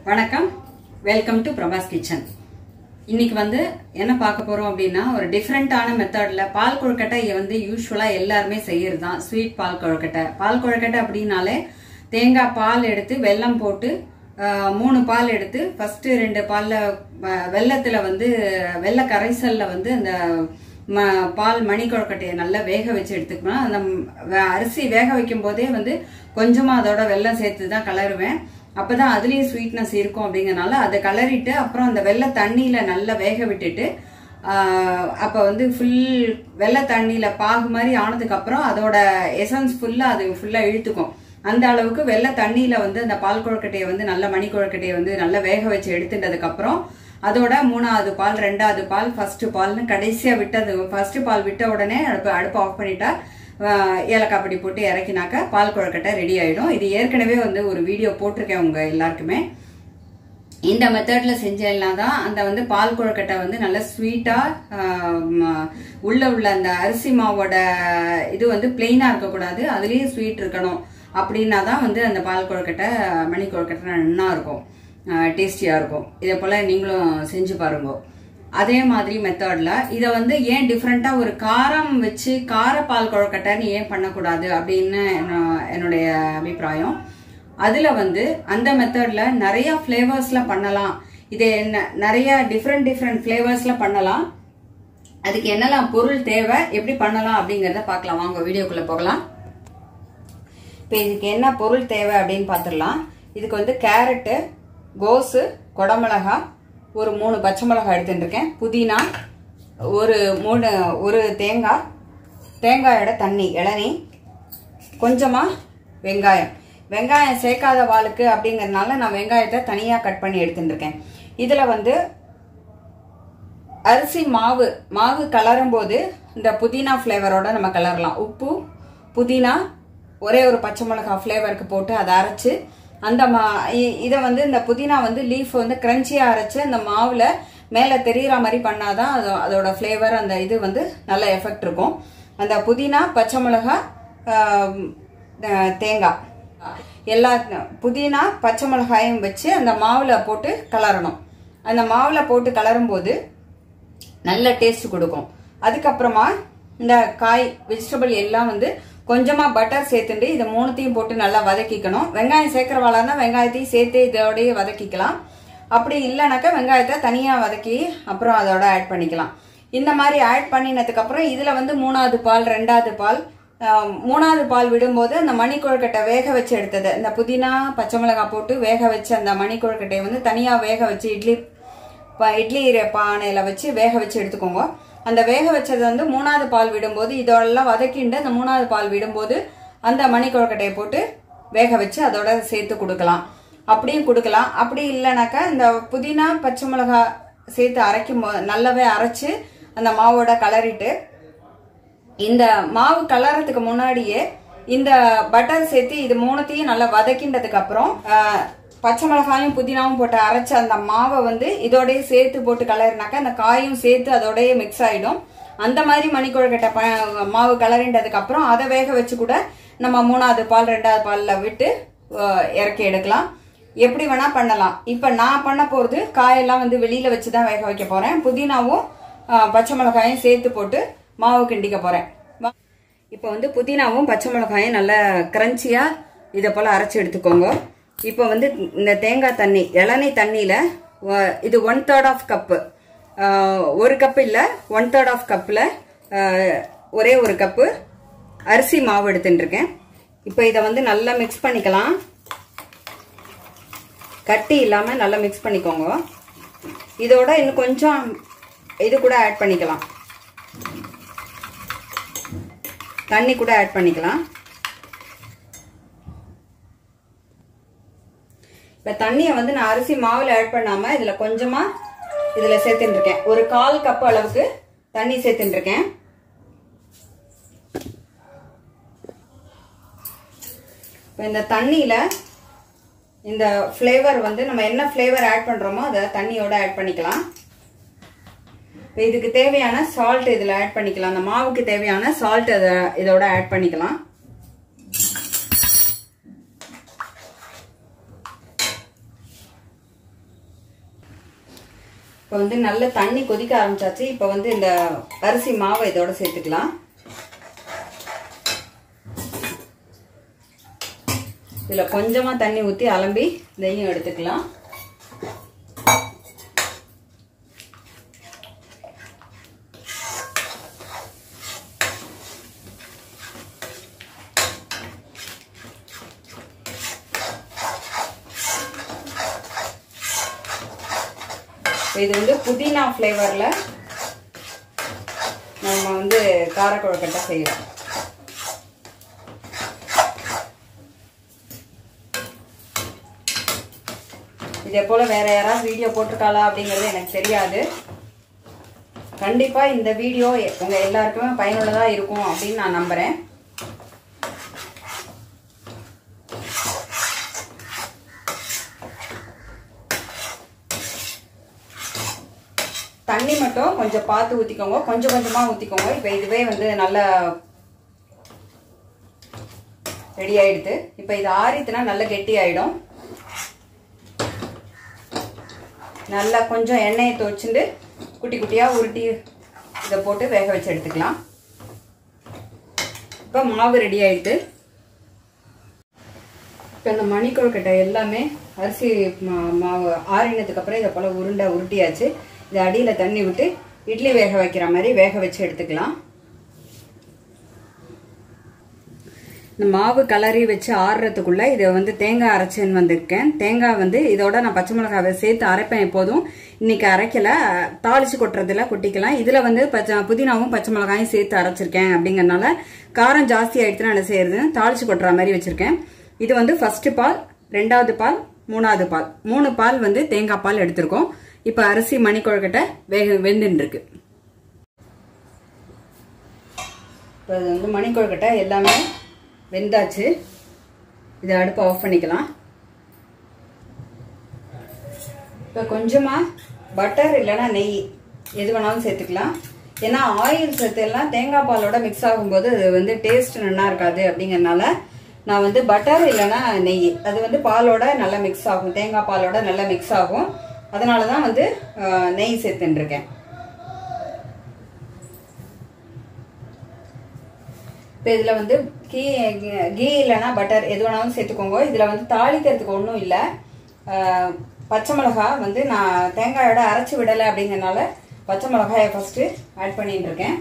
வணக்கம் welcome to Prabhas kitchen இன்னைக்கு வந்து என்ன பார்க்க போறோம் அப்படின்னா ஒரு டிஃப்ரெண்டான மெத்தட்ல பால் கொழுக்கட்டை இங்க வந்து யூஸ்வலா எல்லாருமே செய்யறது தான் ஸ்வீட் பால் கொழுக்கட்டை பால் கொழுக்கட்டை அப்படின்னாலே தேங்காய் பால் எடுத்து வெல்லம் போட்டு ஆஹ், மூணு பால் எடுத்து ஃபர்ஸ்ட் ரெண்டு பால்ல ஆஹ், வெல்லத்துல வந்து வெள்ள கரைசல்ல வந்து அந்த ம- பால் மணி கொழுக்கட்டையை நல்லா வேக வச்சு எடுத்துக்கணும் அந்த ம்- வே- அரிசி வேக வைக்கும் போதே வந்து கொஞ்சமா அதோட வெல்லம் சேர்த்து தான் கலருவேன் அப்பதான் அதுலயும் ஸ்வீட்னஸ் இருக்கும் அப்படிங்கறனால அதை கலரிட்டு அப்புறம் அந்த வெள்ளை தண்ணியில நல்லா வேக விட்டுட்டு ஆஹ், அப்ப வந்து ஃபுல் வெள்ளை தண்ணியில பாகு மாதிரி ஆனதுக்கு அப்புறம் அதோட எசன்ஸ் ஃபுல்லா அது ஃபுல்லா இழுத்துக்கும் அந்த அளவுக்கு வெள்ளை தண்ணியில வந்து அந்த பால் கொழுக்கட்டையை வந்து நல்ல மணி கொழுக்கட்டையை வந்து நல்லா வேக வச்சு எடுத்துட்டதுக்கு அப்புறம் அதோட மூணாவது பால் ரெண்டாவது பால் ஃபர்ஸ்ட் பால்னு கடைசியா விட்டது ஃபர்ஸ்ட் பால் விட்ட உடனே அடுப்பு அடுப்பு ஆஃப் பண்ணிட்டா ஆஹ், ஏலக்காய் பொடி போட்டு இறக்கினாக்க பால் கொழுக்கட்டை ரெடி ஆயிடும் இது ஏற்கனவே வந்து ஒரு வீடியோ போட்டிருக்கேன் உங்க எல்லாருக்குமே இந்த மெத்தட்ல செஞ்சேன்னா தான் அந்த வந்து பால் கொழுக்கட்டை வந்து நல்ல ஸ்வீட்டா உள்ள உள்ள அந்த அரிசி மாவோட இது வந்து பிளெயினா இருக்கக்கூடாது அதுலயும் ஸ்வீட் இருக்கணும் அப்படின்னா தான் வந்து அந்த பால் கொழுக்கட்டை மணி கொழுக்கட்டை நன்னா இருக்கும் டேஸ்டியா இருக்கும் இதே போல நீங்களும் செஞ்சு பாருங்க அதே மாதிரி மெத்தட்ல இதை வந்து ஏன் டிஃப்ரெண்டா ஒரு காரம் வச்சு கார பால் கொழுக்கட்டைன்னு ஏன் பண்ணக்கூடாது அப்படின்னு என்ன- என்னுடைய அபிப்பிராயம் அதுல வந்து அந்த மெத்தட்ல நிறைய ஃபிளேவர்ஸ்ல பண்ணலாம் இது என்ன நிறைய டிஃப்ரெண்ட் டிஃப்ரெண்ட் ஃபிளேவர்ஸ்ல பண்ணலாம் அதுக்கு என்னெல்லாம் பொருள் தேவை எப்படி பண்ணலாம் அப்படிங்கறத பார்க்கலாம் வாங்க வீடியோக்குள்ள போகலாம் இப்போ இதுக்கு என்ன பொருள் தேவை அப்படின்னு பார்த்துடலாம் இதுக்கு வந்து கேரட்டு கோஸு குடமிளகா ஒரு மூணு பச்சை மிளகாய் எடுத்துட்டு இருக்கேன் புதினா ஒரு மூணு ஒரு தேங்காய் தேங்காயோட தண்ணி இளநீ கொஞ்சமாக வெங்காயம் வெங்காயம் சேர்க்காத வாளுக்கு அப்படிங்கறதுனால நான் வெங்காயத்தை தனியாக கட் பண்ணி எடுத்துட்டு இருக்கேன் இதில் வந்து அரிசி மாவு மாவு கலரும் போது இந்த புதினா ஃப்ளேவரோட நம்ம கலரலாம் உப்பு புதினா ஒரே ஒரு பச்சை மிளகாய் ஃப்ளேவருக்கு போட்டு அதை அரைச்சு அந்த மா இ- இதை வந்து இந்த புதினா வந்து லீஃப் வந்து கிரன்ச்சியாக அரைச்சு அந்த மாவில் மேலே தெரியிற மாதிரி பண்ணாதான் அது அதோட ஃப்ளேவர் அந்த இது வந்து நல்ல எஃபெக்ட் இருக்கும் அந்த புதினா பச்சை மிளகாய் ஆம், அஹ், தேங்காய் எல்லா புதினா பச்சை மிளகாயும் வச்சு அந்த மாவில் போட்டு கலரணும் அந்த மாவில் போட்டு கலரும் போது நல்ல டேஸ்ட் கொடுக்கும் அதுக்கப்புறமா இந்த காய் வெஜிடபிள் எல்லாம் வந்து கொஞ்சமா பட்டர் சேர்த்துட்டு இதை மூணுத்தையும் போட்டு நல்லா வதக்கிக்கணும் வெங்காயம் சேர்க்கறவாளானா வெங்காயத்தையும் சேர்த்து இதோடய வதக்கிக்கலாம் அப்படி இல்லைனாக்கா வெங்காயத்தை தனியா வதக்கி அப்புறம் அதோட ஆட் பண்ணிக்கலாம் இந்த மாதிரி ஆட் பண்ணினதுக்கு அப்புறம் இதுல வந்து மூணாவது பால் ரெண்டாவது பால் ஆஹ், மூணாவது பால் விடும்போது அந்த மணி கொழுக்கட்டை வேக வச்சு எடுத்தது இந்த புதினா பச்சை மிளகாய் போட்டு வேக வச்ச அந்த மணி கொழுக்கட்டையை வந்து தனியா வேக வச்சு இட்லி ப- இட்லி ர- பானையில வச்சு வேக வச்சு எடுத்துக்கோங்க அந்த வேக வச்சது வந்து மூணாவது பால் விடும்போது இதெல்லாம் வதக்கிண்டு அந்த மூணாவது பால் விடும்போது அந்த மணி கொழுக்கட்டையை போட்டு வேக வச்சு அதோட சேர்த்து கொடுக்கலாம் அப்படியும் கொடுக்கலாம் அப்படி இல்லைனாக்கா இந்த புதினா பச்சை மிளகாய் சேர்த்து அரைக்கும் போது நல்லாவே அரைச்சு அந்த மாவோட கலரிட்டு இந்த மாவு கலரத்துக்கு முன்னாடியே இந்த பட்டர் சேர்த்து இது மூணுத்தையும் நல்லா வதக்கின்றதுக்கு அப்புறம் ஆஹ், பச்சை மிளகாயும் புதினாவும் போட்டு அரைச்ச அந்த மாவை வந்து இதோடய சேர்த்து போட்டு கலரினாக்கா அந்த காயும் சேர்த்து அதோடய மிக்ஸ் ஆயிடும் அந்த மாதிரி மணிக்கொழுக்கட்டை ப- மாவு கலரின்றதுக்கு அப்புறம் அதை வேக வச்சு கூட நம்ம மூணாவது பால் ரெண்டாவது பால்ல விட்டு ஆஹ், இறக்கி எடுக்கலாம் எப்படி வேணா பண்ணலாம் இப்ப நான் பண்ண போறது காயெல்லாம் வந்து வெளியில வச்சு தான் வேக வைக்க போறேன் புதினாவும் ஆஹ், பச்சை மிளகாயும் சேர்த்து போட்டு மாவு கிண்டிக்க போறேன் வா- இப்போ வந்து புதினாவும் பச்சை மிளகாயும் நல்லா கிரன்ச்சியா இதை போல அரைச்சு எடுத்துக்கோங்க இப்போ வந்து இந்த தேங்காய் தண்ணி இளநீ தண்ணியில வ- இது ஒன் தேர்ட் ஆஃப் கப்பு ஒரு கப்பு இல்லை ஒன் தேர்ட் ஆஃப் கப்பில் ஒரே ஒரு கப்பு அரிசி மாவு எடுத்துட்டு இருக்கேன் இப்போ இதை வந்து நல்லா மிக்ஸ் பண்ணிக்கலாம் கட்டி இல்லாமல் நல்லா மிக்ஸ் பண்ணிக்கோங்க இதோட இன்னும் கொஞ்சம் இது கூட ஆட் பண்ணிக்கலாம் தண்ணி கூட ஆட் பண்ணிக்கலாம் இப்போ தண்ணியை வந்து நான் அரிசி மாவில் ஆட் பண்ணாமல் இதில் கொஞ்சமாக இதில் சேர்த்துட்டு இருக்கேன் ஒரு கால் கப் அளவுக்கு தண்ணி சேர்த்துட்டு இருக்கேன் இப்போ இந்த தண்ணியில் இந்த ஃப்ளேவர் வந்து நம்ம என்ன ஃப்ளேவர் ஆட் பண்ணுறோமோ அதை தண்ணியோட ஆட் பண்ணிக்கலாம் இப்போ இதுக்கு தேவையான சால்ட் இதில் ஆட் பண்ணிக்கலாம் அந்த மாவுக்கு தேவையான சால்ட் அதை இதோட ஆட் பண்ணிக்கலாம் இப்போ வந்து நல்ல தண்ணி கொதிக்க ஆரம்பிச்சாச்சு இப்போ வந்து இந்த அரிசி மாவை இதோட சேர்த்துக்கலாம் இதில் கொஞ்சமாக தண்ணி ஊற்றி அலம்பி இதையும் எடுத்துக்கலாம் இது வந்து புதினா ஃப்ளேவரில் நம்ம வந்து காரக்குழக்கட்டை செய்யலாம் இதே போல் வேற யாராவது வீடியோ போட்டிருக்காளா அப்படிங்கிறது எனக்கு தெரியாது கண்டிப்பாக இந்த வீடியோ உங்கள் எல்லாருக்குமே பயனுள்ளதாக இருக்கும் அப்படின்னு நான் நம்புகிறேன் தண்ணி மட்டும் கொஞ்சம் பார்த்து ஊற்றிக்கோங்க கொஞ்சம் கொஞ்சமாக ஊற்றிக்கோங்க இப்போ இதுவே வந்து நல்லா ரெடி ஆயிடுது இப்போ இது ஆறித்துனா நல்லா கெட்டி ஆயிடும் நல்லா கொஞ்சம் எண்ணெயை துவச்சிட்டு குட்டி குட்டியாக உருட்டி இதை போட்டு வேக வச்சு எடுத்துக்கலாம் இப்போ மாவு ரெடி ஆயிடுது இப்போ இந்த மணிக்கொழுக்கட்டை எல்லாமே அரிசி மா- மாவு ஆறினதுக்கு அப்புறம் இதை போல் உருண்டை உருட்டியாச்சு இது அடியில் தண்ணி விட்டு இட்லி வேக வைக்கிற மாதிரி வேக வச்சு எடுத்துக்கலாம் இந்த மாவு கலரி வச்சு ஆறுறதுக்குள்ள இதை வந்து தேங்காய் அரைச்சேன்னு வந்திருக்கேன் தேங்காய் வந்து இதோட நான் பச்சை மிளகாவை சேர்த்து அரைப்பேன் எப்போதும் இன்னைக்கு அரைக்கல தாளிச்சு கொட்டுறதுல கொட்டிக்கலாம் இதுல வந்து பச்சை புதினாவும் பச்சை மிளகாயும் சேர்த்து அரைச்சிருக்கேன் அப்படிங்கறனால காரம் ஜாஸ்தி ஆயிடுச்சுன்னா என்ன செய்யறது தாளிச்சு கொட்டுற மாதிரி வச்சிருக்கேன் இது வந்து ஃபர்ஸ்ட் பால் ரெண்டாவது பால் மூணாவது பால் மூணு பால் வந்து தேங்காய் பால் எடுத்திருக்கோம் இப்போ அரிசி மணிக்கொழுக்கட்டை வேக வெந்துன்னு இருக்கு இப்போ இது வந்து மணிக்கொழுக்கட்டை எல்லாமே வெந்தாச்சு இதை அடுப்பை ஆஃப் பண்ணிக்கலாம் இப்போ கொஞ்சமாக பட்டர் இல்லைன்னா நெய் எது வேணாலும் சேர்த்துக்கலாம் ஏன்னா ஆயில் சேர்த்துலாம் தேங்காய் பாலோட மிக்ஸ் ஆகும்போது அது வந்து டேஸ்ட் நல்லா இருக்காது அப்படிங்கறனால நான் வந்து பட்டர் இல்லைன்னா நெய் அது வந்து பாலோட நல்லா மிக்ஸ் ஆகும் தேங்காய் பாலோட நல்லா மிக்ஸ் ஆகும் அதனால தான் வந்து அஹ், நெய் சேர்த்துட்டுருக்கேன் இப்போ இதில் வந்து கீ கீ இல்லைன்னா பட்டர் எது வேணாலும் சேர்த்துக்கோங்க இதில் வந்து தாளிக்கிறதுக்கு ஒன்றும் இல்லை பச்சை மிளகா வந்து நான் தேங்காயோட அரைச்சி விடலை அப்படிங்கறனால பச்சை மிளகாயை ஃபஸ்ட்டு ஆட் பண்ணிட்டு இருக்கேன்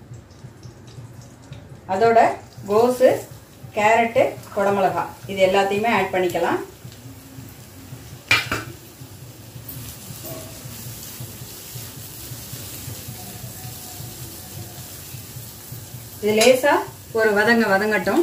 அதோட கோஸு கேரட்டு குடமிளகா இது எல்லாத்தையுமே ஆட் பண்ணிக்கலாம் இது லேசா ஒரு வதங்க வதங்கட்டும்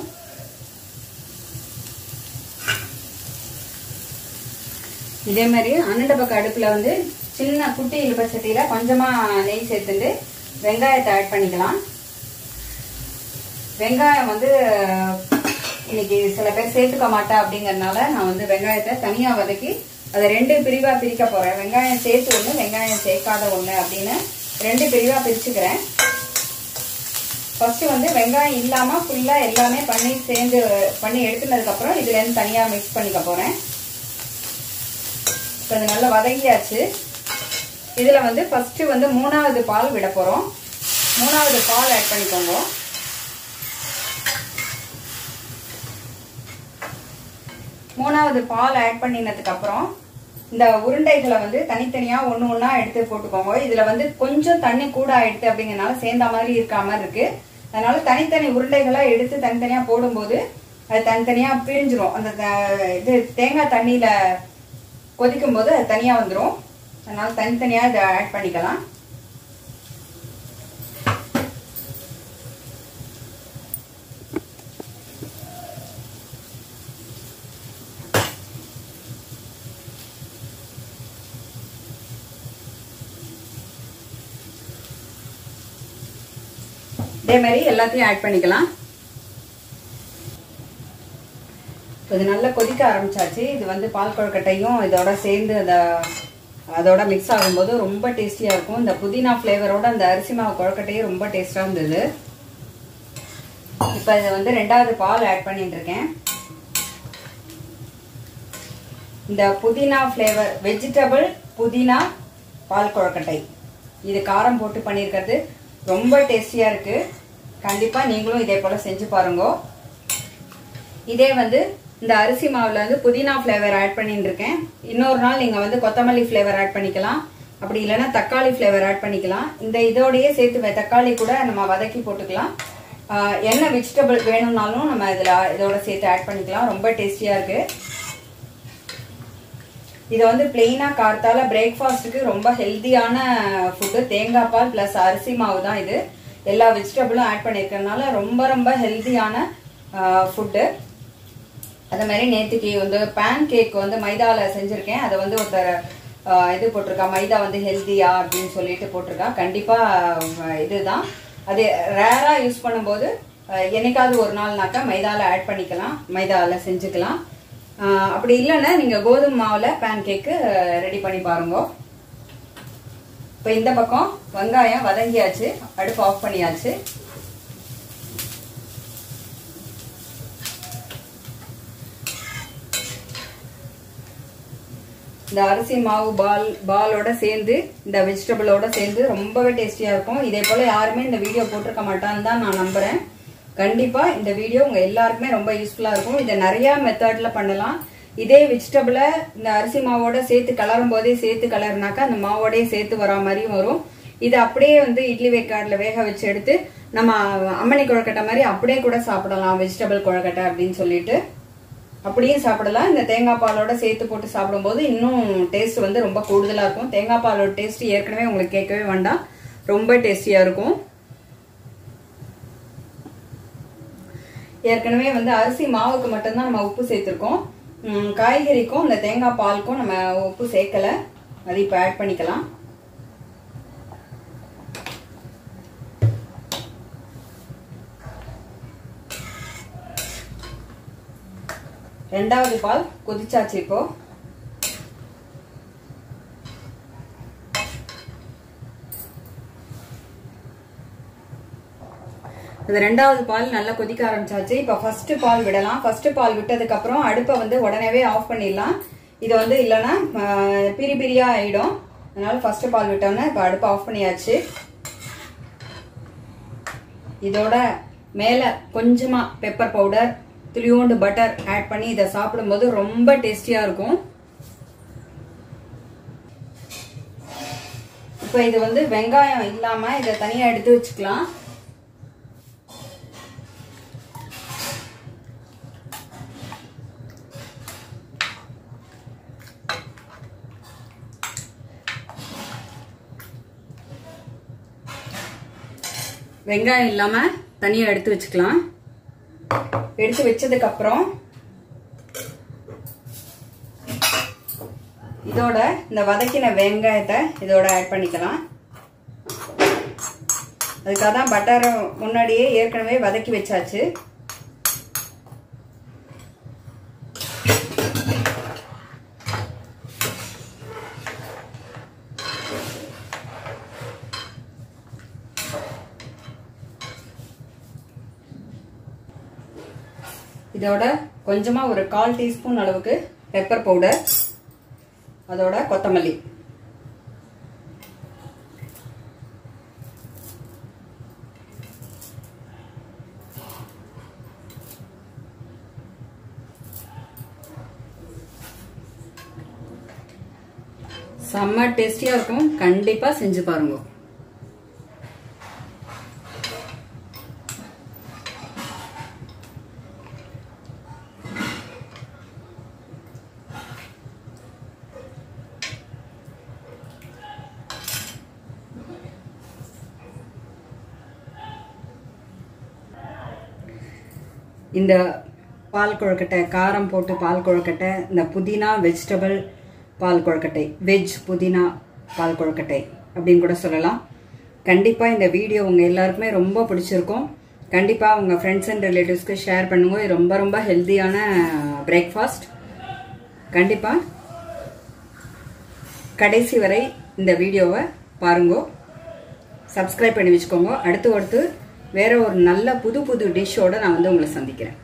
இதே மாதிரி அன்னண்ட பக்கம் அடுப்புல வந்து சின்ன குட்டி இழுப்ப சட்டியில கொஞ்சமா நெய் சேர்த்துட்டு வெங்காயத்தை ஆட் பண்ணிக்கலாம் வெங்காயம் வந்து இன்னைக்கு சில பேர் சேர்த்துக்க மாட்டா அப்படிங்கறதுனால நான் வந்து வெங்காயத்தை தனியா வதக்கி அதை ரெண்டு பிரிவா பிரிக்க போறேன் வெங்காயம் சேர்த்து ஒண்ணு வெங்காயம் சேர்க்காத ஒண்ணு அப்படின்னு ரெண்டு பிரிவா பிரிச்சுக்கிறேன் ஃபர்ஸ்ட் வந்து வெங்காயம் இல்லாம ஃபுல்லா எல்லாமே பண்ணி சேர்ந்து பண்ணி எடுத்துனதுக்கு அப்புறம் இதுல இருந்து தனியா மிக்ஸ் பண்ணிக்க போறேன் இப்போ இது நல்லா வதங்கியாச்சு இதுல வந்து ஃபர்ஸ்ட் வந்து மூணாவது பால் விட போறோம் மூணாவது பால் ஆட் பண்ணிக்கோங்க மூணாவது பால் ஆட் பண்ணினதுக்கு அப்புறம் இந்த உருண்டைகளை வந்து தனித்தனியா ஒண்ணு ஒண்ணா எடுத்து போட்டுக்கோங்க இதுல வந்து கொஞ்சம் தண்ணி கூட ஆயிடுது அப்படிங்கறனால சேர்ந்த மாதிரி இருக்கா மாதிரி இருக்கு அதனால தனித்தனி உருண்டைகளா எடுத்து தனித்தனியா போடும்போது அது தனித்தனியா பிரிஞ்சிரும் அந்த த- இது தேங்காய் தண்ணியில கொதிக்கும் போது அது தனியா வந்துரும் அதனால தனித்தனியா இதை ஆட் பண்ணிக்கலாம் இதே மாதிரி எல்லாத்தையும் ஆட் பண்ணிக்கலாம் இப்போ இது நல்லா கொதிக்க ஆரம்பிச்சாச்சு இது வந்து பால் கொழுக்கட்டையும் இதோட சேர்ந்து அந்த அதோட மிக்ஸ் ஆகும்போது ரொம்ப டேஸ்டியாக இருக்கும் இந்த புதினா ஃப்ளேவரோட அந்த அரிசி மாவு கொழுக்கட்டையும் ரொம்ப டேஸ்டாக இருந்தது இப்போ இதை வந்து ரெண்டாவது பால் ஆட் பண்ணிட்டு இருக்கேன் இந்த புதினா ஃப்ளேவர் வெஜிடபிள் புதினா பால் கொழக்கட்டை இது காரம் போட்டு பண்ணியிருக்கிறது ரொம்ப டேஸ்டியாக இருக்குது கண்டிப்பாக நீங்களும் இதே போல் செஞ்சு பாருங்க இதே வந்து இந்த அரிசி மாவில் வந்து புதினா ஃப்ளேவர் ஆட் பண்ணிட்டு இருக்கேன் இன்னொரு நாள் நீங்கள் வந்து கொத்தமல்லி ஃப்ளேவர் ஆட் பண்ணிக்கலாம் அப்படி இல்லைன்னா தக்காளி ஃப்ளேவர் ஆட் பண்ணிக்கலாம் இந்த இதோடையே சேர்த்து வ- தக்காளி கூட நம்ம வதக்கி போட்டுக்கலாம் ஆஹ் என்ன வெஜிடபிள் வேணும்னாலும் நம்ம இதில் இதோட சேர்த்து ஆட் பண்ணிக்கலாம் ரொம்ப டேஸ்டியாக இருக்குது இது வந்து பிளெயினாக கார்த்தால பிரேக்ஃபாஸ்ட்டுக்கு ரொம்ப ஹெல்த்தியான ஃபுட்டு தேங்காய் பால் ப்ளஸ் அரிசி மாவு தான் இது எல்லா வெஜிடபிளும் ஆட் பண்ணியிருக்கறனால ரொம்ப ரொம்ப ஹெல்த்தியான ஃபுட்டு அதே மாதிரி நேற்றுக்கு வந்து பேன் கேக் வந்து மைதாவில் செஞ்சுருக்கேன் அதை வந்து ஒருத்தர் ஆஹ், இது போட்டிருக்கா மைதா வந்து ஹெல்த்தியா அப்படின்னு சொல்லிட்டு போட்டிருக்கா கண்டிப்பாக இதுதான் அது ரேராக யூஸ் பண்ணும்போது ஆஹ், என்னைக்காவது ஒரு நாள்னாக்கா மைதாவில் ஆட் பண்ணிக்கலாம் மைதாவில் செஞ்சுக்கலாம் ஆஹ், அப்படி இல்லைன்னா நீங்கள் கோதுமை மாவில் பேன் கேக்கு ரெடி பண்ணி பாருங்க இப்போ இந்த பக்கம் வெங்காயம் வதங்கியாச்சு அடுப்பு ஆஃப் பண்ணியாச்சு இந்த அரிசி மாவு பால் பாலோட சேர்ந்து இந்த வெஜிடபிளோட சேர்ந்து ரொம்பவே டேஸ்டியாக இருக்கும் இதே போல் யாருமே இந்த வீடியோ போட்டிருக்க மாட்டான்னு தான் நான் நம்புகிறேன் கண்டிப்பாக இந்த வீடியோ உங்கள் எல்லாருக்குமே ரொம்ப யூஸ்ஃபுல்லாக இருக்கும் இதை நிறையா மெத்தடில் பண்ணலாம் இதே வெஜிடபிளை இந்த அரிசி மாவோட சேர்த்து கலரும் போதே சேர்த்து கலர்னாக்கா அந்த மாவோடயே சேர்த்து வரா மாதிரியும் வரும் இது அப்படியே வந்து இட்லி வேக்காடில் வேக வச்சு எடுத்து நம்ம அம்மணி கொழக்கட்டை மாதிரி அப்படியே கூட சாப்பிடலாம் வெஜிடபிள் கொழக்கட்டை அப்படின்னு சொல்லிட்டு அப்படியே சாப்பிடலாம் இந்த தேங்காய் பாலோட சேர்த்து போட்டு சாப்பிடும்போது இன்னும் டேஸ்ட் வந்து ரொம்ப கூடுதலாக இருக்கும் தேங்காய் பாலோட டேஸ்ட் ஏற்கனவே உங்களுக்கு கேட்கவே வேண்டாம் ரொம்ப டேஸ்டியாக இருக்கும் ஏற்கனவே வந்து அரிசி மாவுக்கு மட்டும்தான் நம்ம உப்பு சேர்த்துருக்கோம் உம், காய்கறிக்கும் இந்த தேங்காய் பாலுக்கும் நம்ம உப்பு சேர்க்கல அது இப்போ ஆட் பண்ணிக்கலாம் ரெண்டாவது பால் கொதிச்சாச்சு இப்போ இந்த ரெண்டாவது பால் நல்லா கொதிக்க ஆரம்பிச்சாச்சு இப்போ ஃபர்ஸ்ட் பால் விடலாம் ஃபர்ஸ்ட் பால் விட்டதுக்கு அப்புறம் அடுப்பை வந்து உடனேவே ஆஃப் பண்ணிடலாம் இது வந்து இல்லைன்னா ஆஹ், பிரி பிரியா ஆயிடும் அதனால ஃபர்ஸ்ட் பால் விட்டோன்னே இப்போ அடுப்பை ஆஃப் பண்ணியாச்சு இதோட மேலே கொஞ்சமா பெப்பர் பவுடர் துளியோண்டு பட்டர் ஆட் பண்ணி இதை சாப்பிடும்போது ரொம்ப டேஸ்டியா இருக்கும் இப்போ இது வந்து வெங்காயம் இல்லாம இதை தனியா எடுத்து வச்சுக்கலாம் வெங்காயம் இல்லாம தனியா எடுத்து வச்சுக்கலாம் எடுத்து வச்சதுக்கு அப்புறம் இதோட இந்த வதக்கின வெங்காயத்தை இதோட ஆட் பண்ணிக்கலாம் அதுக்காக தான் பட்டரை முன்னாடியே ஏற்கனவே வதக்கி வச்சாச்சு இதோட கொஞ்சமா ஒரு கால் டீஸ்பூன் அளவுக்கு பெப்பர் பவுடர் அதோட கொத்தமல்லி செம்ம டேஸ்டியா இருக்கும் கண்டிப்பா செஞ்சு பாருங்க இந்த பால் கொழுக்கட்டை காரம் போட்டு பால் கொழுக்கட்டை இந்த புதினா வெஜிடபிள் பால் கொழுக்கட்டை வெஜ் புதினா பால் கொழுக்கட்டை அப்படின்னு கூட சொல்லலாம் கண்டிப்பாக இந்த வீடியோ உங்கள் எல்லாருக்குமே ரொம்ப பிடிச்சிருக்கும் கண்டிப்பாக உங்கள் ஃப்ரெண்ட்ஸ் அண்ட் ரிலேட்டிவ்ஸ்க்கு ஷேர் பண்ணுங்க இது ரொம்ப ரொம்ப ஹெல்த்தியான பிரேக்ஃபாஸ்ட் கண்டிப்பாக கடைசி வரை இந்த வீடியோவை பாருங்க சப்ஸ்கிரைப் பண்ணி வச்சுக்கோங்க அடுத்து அடுத்து வேற ஒரு நல்ல புது புது டிஷ்ஷோட நான் வந்து உங்களை சந்திக்கிறேன்